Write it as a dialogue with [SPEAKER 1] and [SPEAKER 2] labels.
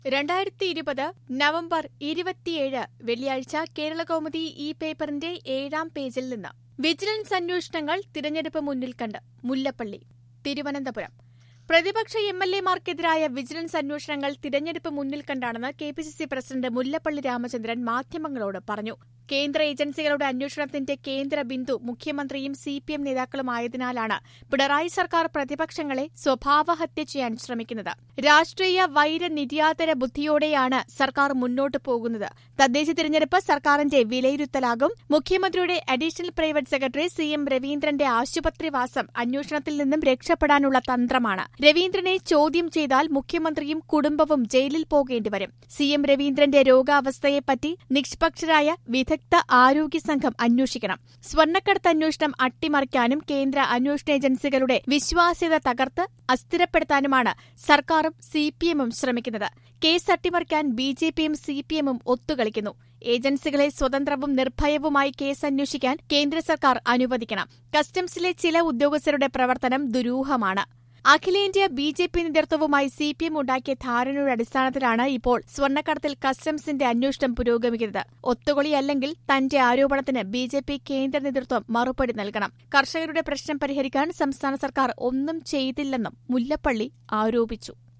[SPEAKER 1] രണ്ടായിരത്തി ഇരുപത് നവംബർ ഇരുപത്തിയേഴ് വെള്ളിയാഴ്ച കേരളകൗമുദി ഈ പേപ്പറിന്റെ ഏഴാം പേജിൽ നിന്ന് വിജിലൻസ് അന്വേഷണങ്ങൾ തിരഞ്ഞെടുപ്പ് മുന്നിൽ കണ്ട് മുല്ലപ്പള്ളി തിരുവനന്തപുരം പ്രതിപക്ഷ എം എൽ എമാർക്കെതിരായ വിജിലൻസ് അന്വേഷണങ്ങൾ തിരഞ്ഞെടുപ്പ് മുന്നിൽ കണ്ടാണെന്ന് K P C C president Mullappally Ramachandran മാധ്യമങ്ങളോട് പറഞ്ഞു കേന്ദ്ര ഏജൻസികളുടെ അന്വേഷണത്തിന്റെ കേന്ദ്ര ബിന്ദു മുഖ്യമന്ത്രിയും സി പി എം നേതാക്കളുമായതിനാലാണ് പിണറായി സർക്കാർ പ്രതിപക്ഷങ്ങളെ സ്വഭാവഹത്യ ചെയ്യാൻ ശ്രമിക്കുന്നത് രാഷ്ട്രീയ വൈര നിര്യാതര ബുദ്ധിയോടെയാണ് സർക്കാർ മുന്നോട്ടു പോകുന്നത് തദ്ദേശ തിരഞ്ഞെടുപ്പ് സർക്കാരിന്റെ വിലയിരുത്തലാകും മുഖ്യമന്ത്രിയുടെ additional private secretary C M രവീന്ദ്രന്റെ ആശുപത്രിവാസം അന്വേഷണത്തിൽ നിന്നും രക്ഷപ്പെടാനുള്ള തന്ത്രമാണ് രവീന്ദ്രനെ ചോദ്യം ചെയ്താൽ മുഖ്യമന്ത്രിയും കുടുംബവും ജയിലിൽ പോകേണ്ടിവരും സി എം രവീന്ദ്രന്റെ രോഗാവസ്ഥയെപ്പറ്റി നിഷ്പക്ഷരായ വിദഗ്ധ ആരോഗ്യ സംഘം അന്വേഷിക്കണം സ്വർണ്ണക്കടത്ത് അന്വേഷണം അട്ടിമറിക്കാനും കേന്ദ്ര അന്വേഷണ ഏജൻസികളുടെ വിശ്വാസ്യത തകർത്ത് അസ്ഥിരപ്പെടുത്താനുമാണ് സർക്കാരും സി പി എമ്മും ശ്രമിക്കുന്നത് കേസ് അട്ടിമറിക്കാൻ ബി ജെ പിയും സി പി എമ്മും ഒത്തുകളിക്കുന്നു ഏജൻസികളെ സ്വതന്ത്രവും നിർഭയവുമായി കേസ് അന്വേഷിക്കാൻ കേന്ദ്ര സർക്കാർ അനുവദിക്കണം കസ്റ്റംസിലെ ചില ഉദ്യോഗസ്ഥരുടെ പ്രവർത്തനം ദുരൂഹമാണ് അഖിലേന്ത്യാ ബി ജെ പി നേതൃത്വവുമായി സി പി എം ഉണ്ടാക്കിയ ധാരണയുടെ അടിസ്ഥാനത്തിലാണ് ഇപ്പോൾ സ്വർണ്ണക്കടത്തിൽ കസ്റ്റംസിന്റെ അന്വേഷണം പുരോഗമിക്കുന്നത് ഒത്തുകൊളിയല്ലെങ്കിൽ തന്റെ ആരോപണത്തിന് ബി ജെ പി കേന്ദ്ര നേതൃത്വം മറുപടി നൽകണം കർഷകരുടെ പ്രശ്നം പരിഹരിക്കാൻ സംസ്ഥാന സർക്കാർ ഒന്നും ചെയ്തില്ലെന്നും മുല്ലപ്പള്ളി ആരോപിച്ചു